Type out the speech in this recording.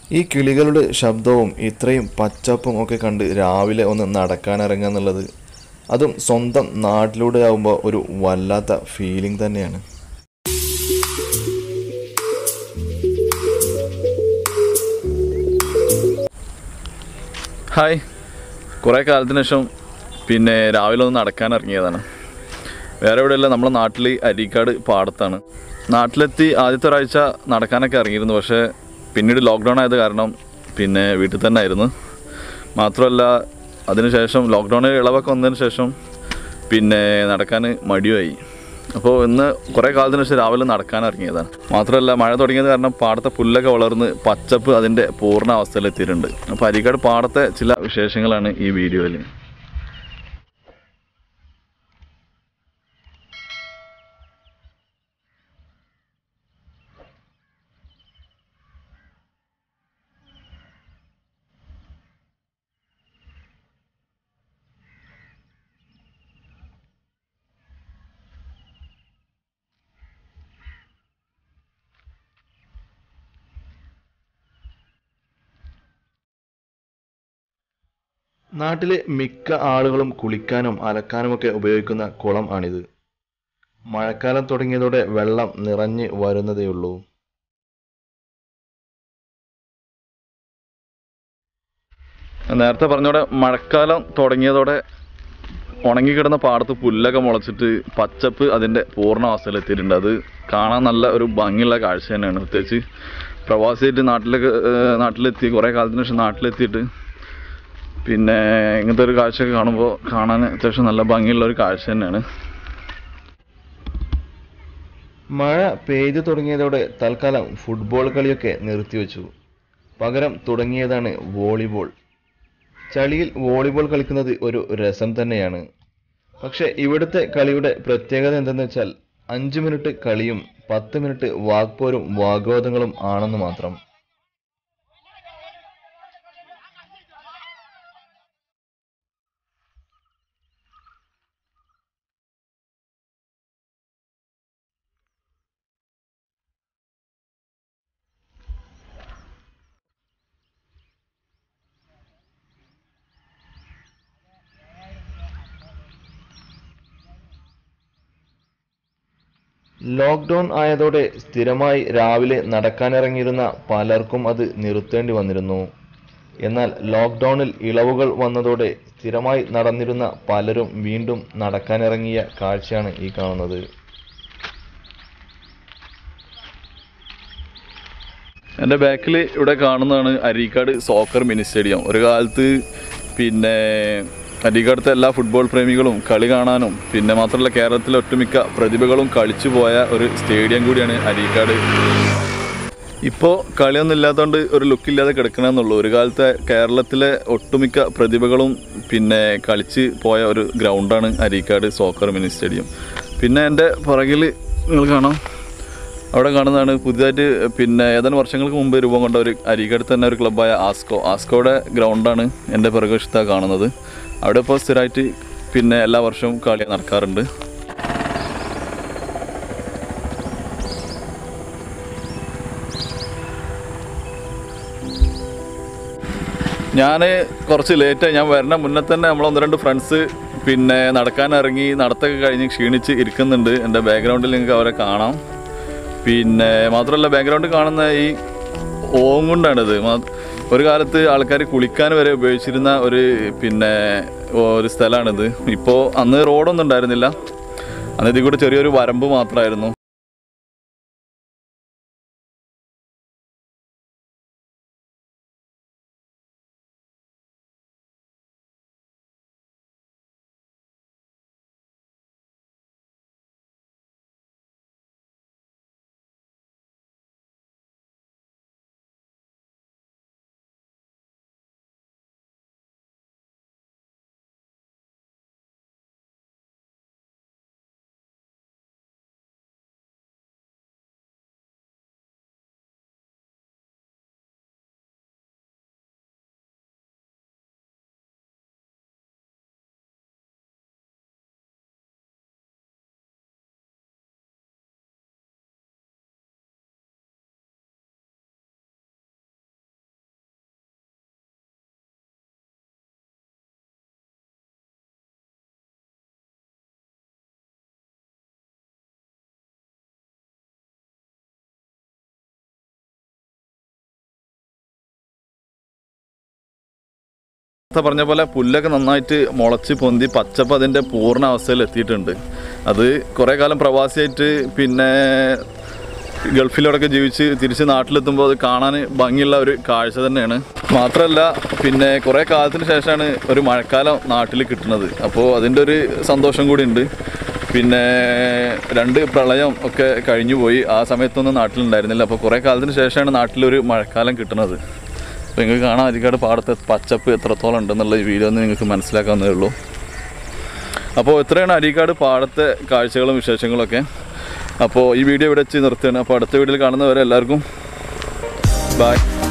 ഈ കിളികളുടെ ശബ്ദവും ഇത്രയും പച്ചപ്പും ഒക്കെ കണ്ട് രാവിലെ ഒന്ന് നടക്കാനിറങ്ങുക എന്നുള്ളത് അതും സ്വന്തം നാട്ടിലൂടെ ആകുമ്പോൾ ഒരു വല്ലാത്ത ഫീലിംഗ് തന്നെയാണ് ഹായ് കുറേ കാലത്തിന് ശേഷം പിന്നെ രാവിലെ ഒന്ന് നടക്കാൻ ഇറങ്ങിയതാണ് വേറെ എവിടെയല്ല നമ്മളെ നാട്ടിൽ അരീക്കാട് പാടത്താണ് നാട്ടിലെത്തി ആദ്യത്തെ ഒരാഴ്ച നടക്കാനൊക്കെ ഇറങ്ങിയിരുന്നു പക്ഷേ പിന്നീട് ലോക്ക്ഡൗൺ ആയത് കാരണം പിന്നെ വീട്ടിൽ തന്നെ ആയിരുന്നു മാത്രമല്ല അതിനുശേഷം ലോക്ക്ഡൗൺ ഇളവൊക്കെ വന്നതിന് ശേഷം പിന്നെ നടക്കാൻ മടിയായി അപ്പോൾ ഇന്ന് കുറേ കാലത്തിന് ശേഷം രാവിലെ നടക്കാൻ ഇറങ്ങിയതാണ് മാത്രമല്ല മഴ തുടങ്ങിയത് കാരണം പാടത്തെ പുല്ലൊക്കെ വളർന്ന് പച്ചപ്പ് അതിൻ്റെ പൂർണ്ണ അവസ്ഥയിലെത്തിയിട്ടുണ്ട് അപ്പോൾ അരിക്കാട് പാടത്തെ ചില വിശേഷങ്ങളാണ് ഈ വീഡിയോയിൽ നാട്ടിലെ മിക്ക ആളുകളും കുളിക്കാനും അലക്കാനുമൊക്കെ ഉപയോഗിക്കുന്ന കുളം ആണിത് മഴക്കാലം തുടങ്ങിയതോടെ വെള്ളം നിറഞ്ഞ് വരുന്നതേയുള്ളൂ നേരത്തെ പറഞ്ഞോടെ മഴക്കാലം തുടങ്ങിയതോടെ ഉണങ്ങിക്കിടന്ന പാടത്ത് പുല്ലൊക്കെ മുളച്ചിട്ട് പച്ചപ്പ് അതിൻ്റെ പൂർണ്ണ അവസ്ഥയിലെത്തിയിട്ടുണ്ട് അത് കാണാൻ നല്ല ഒരു ഭംഗിയുള്ള കാഴ്ച തന്നെയാണ് പ്രത്യേകിച്ച് പ്രവാസിയായിട്ട് നാട്ടിലൊക്കെ ഏഹ് നാട്ടിലെത്തി കുറേ കാലത്തിന് ശേഷം നാട്ടിലെത്തിയിട്ട് പിന്നെ ഇങ്ങനത്തെ ഒരു കാഴ്ചയൊക്കെ കാണുമ്പോൾ കാണാൻ അത്യാവശ്യം നല്ല ഭംഗിയുള്ള ഒരു കാഴ്ച തന്നെയാണ് മഴ പെയ്തു തുടങ്ങിയതോടെ തൽക്കാലം ഫുട്ബോൾ കളിയൊക്കെ നിർത്തിവെച്ചു പകരം തുടങ്ങിയതാണ് വോളിബോൾ ചളിയിൽ വോളിബോൾ കളിക്കുന്നത് ഒരു രസം തന്നെയാണ് പക്ഷെ ഇവിടുത്തെ കളിയുടെ പ്രത്യേകത എന്തെന്ന് വെച്ചാൽ അഞ്ച് മിനിറ്റ് കളിയും പത്ത് മിനിറ്റ് വാഗ്പോരും വാഗ്വാദങ്ങളും ആണെന്ന് മാത്രം ലോക്ക്ഡൗൺ ആയതോടെ സ്ഥിരമായി രാവിലെ നടക്കാനിറങ്ങിയിരുന്ന പലർക്കും അത് നിർത്തേണ്ടി വന്നിരുന്നു എന്നാൽ ലോക്ക്ഡൗണിൽ ഇളവുകൾ വന്നതോടെ സ്ഥിരമായി നടന്നിരുന്ന പലരും വീണ്ടും നടക്കാനിറങ്ങിയ കാഴ്ചയാണ് ഈ കാണുന്നത് എൻ്റെ ബാക്കിൽ ഇവിടെ കാണുന്നതാണ് അരീക്കാട് സോക്കർ മിനി സ്റ്റേഡിയം ഒരു കാലത്ത് പിന്നെ അരീക്കാടത്തെ എല്ലാ ഫുട്ബോൾ പ്രേമികളും കളി കാണാനും പിന്നെ മാത്രമല്ല കേരളത്തിലെ ഒട്ടുമിക്ക പ്രതിഭകളും കളിച്ചു പോയ ഒരു സ്റ്റേഡിയം കൂടിയാണ് അരീക്കാട് ഇപ്പോൾ കളിയൊന്നും ഇല്ലാത്തതുകൊണ്ട് ഒരു ലുക്കില്ലാതെ കിടക്കണമെന്നുള്ളൂ ഒരു കാലത്തെ കേരളത്തിലെ ഒട്ടുമിക്ക പ്രതിഭകളും പിന്നെ കളിച്ച് പോയ ഒരു ഗ്രൗണ്ടാണ് അരീക്കാട് സോക്കർ മിനി സ്റ്റേഡിയം പിന്നെ എൻ്റെ പുറകിൽ നിങ്ങൾ കാണാം അവിടെ കാണുന്നതാണ് പുതിയതായിട്ട് പിന്നെ ഏതാനും വർഷങ്ങൾക്ക് മുമ്പ് രൂപം കൊണ്ട ഒരു അരീക്കടുത്ത് തന്നെ ഒരു ക്ലബ്ബായ ആസ്കോ ആസ്കോയുടെ ഗ്രൗണ്ടാണ് എൻ്റെ പിറകുവശത്താണ് കാണുന്നത് അവിടെ ഇപ്പോൾ സ്ഥിരമായിട്ട് പിന്നെ എല്ലാ വർഷവും കളി നടക്കാറുണ്ട് ഞാൻ കുറച്ച് ലേറ്റായി ഞാൻ വരണ മുന്നേ തന്നെ നമ്മൾ ഒന്ന് രണ്ട് ഫ്രണ്ട്സ് പിന്നെ നടക്കാൻ ഇറങ്ങി നടത്തൊക്കെ കഴിഞ്ഞ് ക്ഷീണിച്ച് ഇരിക്കുന്നുണ്ട് എൻ്റെ ബാക്ക്ഗ്രൗണ്ടിൽ നിങ്ങൾക്ക് അവരെ കാണാം പിന്നെ മാത്രമല്ല ബാക്ക്ഗ്രൗണ്ട് കാണുന്ന ഈ ഓങ്ങുണ്ടാണിത് മാ- ഒരു കാലത്ത് ആൾക്കാർ കുളിക്കാൻ വരെ ഉപയോഗിച്ചിരുന്ന ഒരു പിന്നെ ഒരു സ്ഥലമാണിത് ഇപ്പോൾ അന്ന് റോഡൊന്നും ഉണ്ടായിരുന്നില്ല അന്ന് ഇതിൽ കൂടെ ചെറിയൊരു വരമ്പ് മാത്രമായിരുന്നു നേരത്തെ പറഞ്ഞ പോലെ പുല്ലൊക്കെ നന്നായിട്ട് മുളച്ച് പൊന്തി പച്ചപ്പ് അതിൻ്റെ പൂർണ്ണ അവസ്ഥയിൽ എത്തിയിട്ടുണ്ട് അത് കുറേ കാലം പ്രവാസിയായിട്ട് പിന്നെ ഗൾഫിലൂടെയൊക്കെ ജീവിച്ച് തിരിച്ച് നാട്ടിലെത്തുമ്പോൾ അത് കാണാൻ ഭംഗിയുള്ള ഒരു കാഴ്ച തന്നെയാണ് മാത്രമല്ല പിന്നെ കുറേ കാലത്തിന് ശേഷമാണ് ഒരു മഴക്കാലം നാട്ടിൽ കിട്ടുന്നത് അപ്പോൾ അതിൻ്റെ ഒരു സന്തോഷം കൂടി ഉണ്ട് പിന്നെ രണ്ട് പ്രളയം ഒക്കെ കഴിഞ്ഞു പോയി ആ സമയത്തൊന്നും നാട്ടിലുണ്ടായിരുന്നില്ല അപ്പോൾ കുറേ കാലത്തിന് ശേഷമാണ് നാട്ടിലൊരു മഴക്കാലം കിട്ടുന്നത് അപ്പോൾ നിങ്ങൾക്ക് കാണാം അരിക്കാട് പാടത്തെ പച്ചപ്പ് എത്രത്തോളം ഉണ്ടെന്നുള്ള ഈ വീഡിയോ നിങ്ങൾക്ക് മനസ്സിലാക്കാവുന്നതേ ഉള്ളൂ അപ്പോൾ ഇത്രയാണ് അരീക്കാട് പാടത്തെ കാഴ്ചകളും വിശേഷങ്ങളൊക്കെ അപ്പോൾ ഈ വീഡിയോ ഇവിടെ വെച്ച് നിർത്തുകയാണ് അപ്പോൾ അടുത്ത വീഡിയോയിൽ കാണുന്നവരെ എല്ലാവർക്കും ബൈ